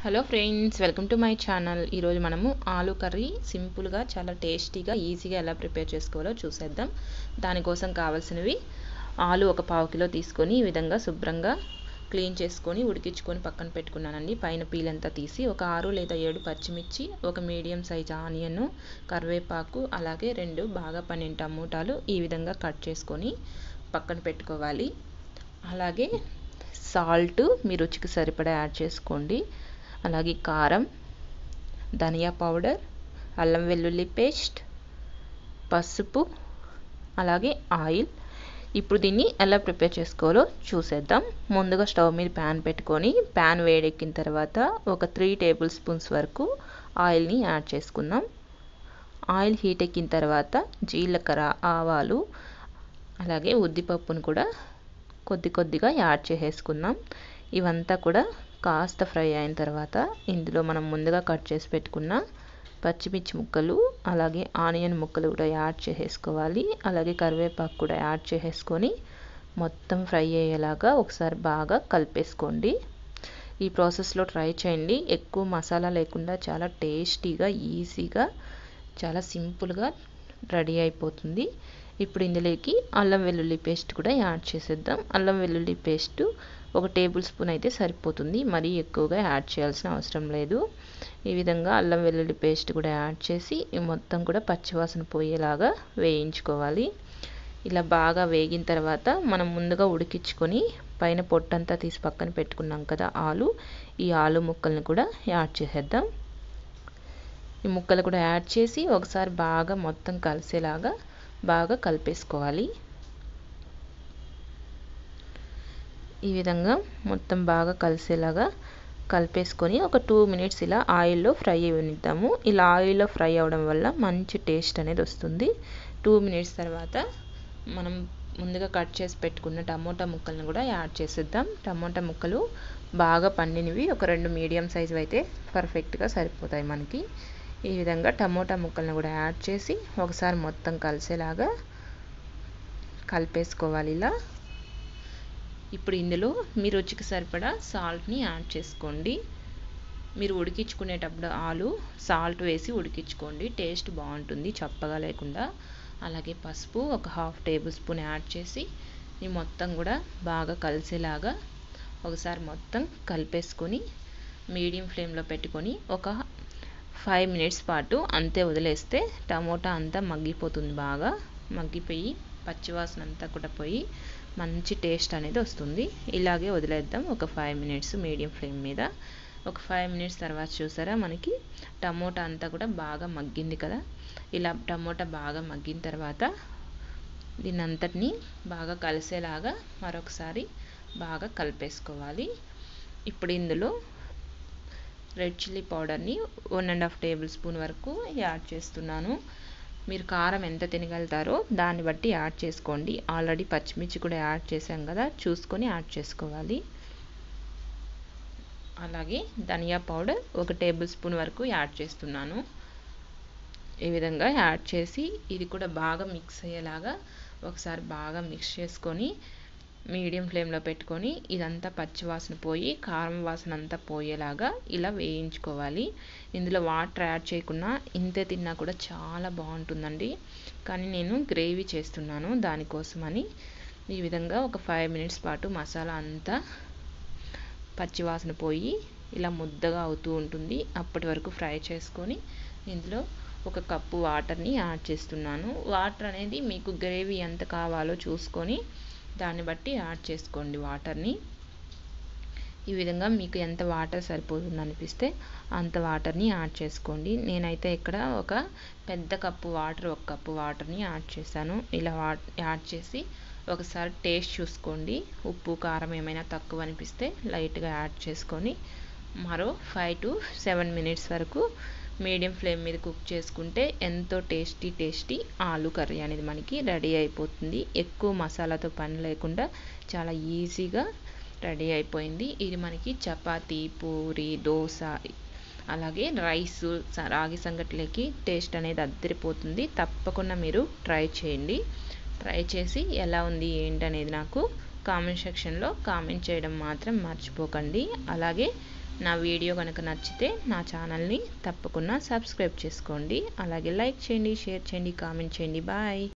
hello friends welcome to my channel ఈరోజు మనము ఆలు కర్రీ సింపుల్గా చాలా టేస్టీగా ఈజీగా ఎలా ప్రిపేర్ చేసుకోవాలో చూసేద్దాం దానికోసం కావాల్సినవి ఆలు ఒక పావు కిలో తీసుకొని ఈ విధంగా శుభ్రంగా క్లీన్ చేసుకొని ఉడికించుకొని పక్కన పెట్టుకున్నానండి పైన పీలంతా తీసి ఒక ఆరు లేదా ఏడు పచ్చిమిర్చి ఒక మీడియం సైజ్ ఆనియన్ కరివేపాకు అలాగే రెండు బాగా పన్నెండు టమోటాలు ఈ విధంగా కట్ చేసుకొని పక్కన పెట్టుకోవాలి అలాగే సాల్ట్ మీ రుచికి సరిపడా యాడ్ చేసుకోండి అలాగే కారం ధనియా పౌడర్ అల్లం వెల్లుల్లి పేస్ట్ పసుపు అలాగే ఆయిల్ ఇప్పుడు దీన్ని ఎలా ప్రిపేర్ చేసుకోవాలో చూసేద్దాం ముందుగా స్టవ్ మీద ప్యాన్ పెట్టుకొని ప్యాన్ వేడెక్కిన తర్వాత ఒక త్రీ టేబుల్ స్పూన్స్ వరకు ఆయిల్ని యాడ్ చేసుకుందాం ఆయిల్ హీట్ ఎక్కిన తర్వాత జీలకర్ర ఆవాలు అలాగే ఉద్దిపప్పును కూడా కొద్ది కొద్దిగా యాడ్ చేసేసుకుందాం ఇవంతా కూడా కాస్త ఫ్రై అయిన తర్వాత ఇందులో మనం ముందుగా కట్ చేసి పెట్టుకున్న పచ్చిమిర్చి ముక్కలు అలాగే ఆనియన్ ముక్కలు కూడా యాడ్ చేసేసుకోవాలి అలాగే కరివేపాకు కూడా యాడ్ చేసేసుకొని మొత్తం ఫ్రై అయ్యేలాగా ఒకసారి బాగా కలిపేసుకోండి ఈ ప్రాసెస్లో ట్రై చేయండి ఎక్కువ మసాలా లేకుండా చాలా టేస్టీగా ఈజీగా చాలా సింపుల్గా రెడీ అయిపోతుంది ఇప్పుడు ఇందులోకి అల్లం వెల్లుల్లి పేస్ట్ కూడా యాడ్ చేసేద్దాం అల్లం వెల్లుల్లి పేస్ట్ ఒక టేబుల్ స్పూన్ అయితే సరిపోతుంది మరీ ఎక్కువగా యాడ్ చేయాల్సిన అవసరం లేదు ఈ విధంగా అల్లం వెల్లుల్లి పేస్ట్ కూడా యాడ్ చేసి మొత్తం కూడా పచ్చివాసన పోయేలాగా వేయించుకోవాలి ఇలా బాగా వేగిన తర్వాత మనం ముందుగా ఉడికించుకొని పైన పొట్టంతా తీసి పక్కన పెట్టుకున్నాం కదా ఆలు ఈ ఆలు ముక్కల్ని కూడా యాడ్ చేసేద్దాం ఈ ముక్కలు కూడా యాడ్ చేసి ఒకసారి బాగా మొత్తం కలిసేలాగా బాగా కలిపేసుకోవాలి ఈ విధంగా మొత్తం బాగా కలిసేలాగా కలిపేసుకొని ఒక టూ మినిట్స్ ఇలా ఆయిల్లో ఫ్రై అవ్వనిద్దాము ఇలా ఆయిల్లో ఫ్రై అవ్వడం వల్ల మంచి టేస్ట్ అనేది వస్తుంది టూ మినిట్స్ తర్వాత మనం ముందుగా కట్ చేసి పెట్టుకున్న టమోటా ముక్కలను కూడా యాడ్ చేసేద్దాం టమోటా ముక్కలు బాగా పండినవి ఒక రెండు మీడియం సైజు అయితే పర్ఫెక్ట్గా సరిపోతాయి మనకి ఈ విధంగా టమోటా ముక్కలను కూడా యాడ్ చేసి ఒకసారి మొత్తం కలిసేలాగా కలిపేసుకోవాలి ఇలా ఇప్పుడు ఇందులో మీ రుచికి సరిపడా సాల్ట్ని యాడ్ చేసుకోండి మీరు ఉడికించుకునేటప్పుడు ఆలు సాల్ట్ వేసి ఉడికించుకోండి టేస్ట్ బాగుంటుంది చప్పగా లేకుండా అలాగే పసుపు ఒక హాఫ్ టేబుల్ స్పూన్ యాడ్ చేసి ఈ మొత్తం కూడా బాగా కలిసేలాగా ఒకసారి మొత్తం కలిపేసుకొని మీడియం ఫ్లేమ్లో పెట్టుకొని ఒక ఫైవ్ మినిట్స్ పాటు అంతే వదిలేస్తే టమోటా అంతా మగ్గిపోతుంది బాగా మగ్గిపోయి పచ్చివాసన అంతా కూడా పోయి మంచి టేస్ట్ అనేది వస్తుంది ఇలాగే వదిలేద్దాం ఒక ఫైవ్ మినిట్స్ మీడియం ఫ్లేమ్ మీద ఒక ఫైవ్ మినిట్స్ తర్వాత చూసారా మనకి టమోటా అంతా కూడా బాగా మగ్గింది కదా ఇలా టమోటా బాగా మగ్గిన తర్వాత దీని అంతటిని బాగా కలిసేలాగా మరొకసారి బాగా కలిపేసుకోవాలి ఇప్పుడు ఇందులో రెడ్ చిల్లీ పౌడర్ని one and half tablespoon వరకు యాడ్ చేస్తున్నాను మీరు కారం ఎంత తినగలుగుతారో దాన్ని బట్టి యాడ్ చేసుకోండి ఆల్రెడీ పచ్చిమిర్చి కూడా యాడ్ చేసాం కదా చూసుకొని యాడ్ చేసుకోవాలి అలాగే ధనియా పౌడర్ ఒక టేబుల్ స్పూన్ వరకు యాడ్ చేస్తున్నాను ఈ విధంగా యాడ్ చేసి ఇది కూడా బాగా మిక్స్ అయ్యేలాగా ఒకసారి బాగా మిక్స్ చేసుకొని మీడియం ఫ్లేమ్లో పెట్టుకొని ఇదంతా పచ్చి వాసన పోయి కారం వాసన అంతా పోయేలాగా ఇలా వేయించుకోవాలి ఇందులో వాటర్ యాడ్ చేయకుండా ఇంతే తిన్నా కూడా చాలా బాగుంటుందండి కానీ నేను గ్రేవీ చేస్తున్నాను దానికోసమని ఈ విధంగా ఒక ఫైవ్ మినిట్స్ పాటు మసాలా అంతా పచ్చివాసన పోయి ఇలా ముద్దగా అవుతూ ఉంటుంది అప్పటి వరకు ఫ్రై చేసుకొని ఇందులో ఒక కప్పు వాటర్ని యాడ్ చేస్తున్నాను వాటర్ అనేది మీకు గ్రేవీ ఎంత కావాలో చూసుకొని దాన్ని బట్టి యాడ్ చేసుకోండి వాటర్ని ఈ విధంగా మీకు ఎంత వాటర్ సరిపోతుంది అనిపిస్తే అంత వాటర్ని యాడ్ చేసుకోండి నేనైతే ఇక్కడ ఒక పెద్ద కప్పు వాటర్ ఒక కప్పు వాటర్ని యాడ్ చేశాను ఇలా వా యాడ్ చేసి ఒకసారి టేస్ట్ చూసుకోండి ఉప్పు కారం ఏమైనా తక్కువ అనిపిస్తే లైట్గా యాడ్ చేసుకొని మరో ఫైవ్ టు సెవెన్ మినిట్స్ వరకు మీడియం ఫ్లేమ్ మీద కుక్ చేసుకుంటే ఎంతో టేస్టీ టేస్టీ ఆలు కర్రీ అనేది మనకి రెడీ అయిపోతుంది ఎక్కువ మసాలాతో పని లేకుండా చాలా ఈజీగా రెడీ అయిపోయింది ఇది మనకి చపాతీ పూరి దోశ అలాగే రైస్ రాగి సంగటిలోకి టేస్ట్ అనేది అద్దరిపోతుంది తప్పకుండా మీరు ట్రై చేయండి ట్రై చేసి ఎలా ఉంది ఏంటి అనేది నాకు కామెంట్ సెక్షన్లో కామెంట్ చేయడం మాత్రం మర్చిపోకండి అలాగే నా వీడియో కనుక నచ్చితే నా ఛానల్ని తప్పకుండా సబ్స్క్రైబ్ చేసుకోండి అలాగే లైక్ చేయండి షేర్ చేయండి కామెంట్ చేయండి బాయ్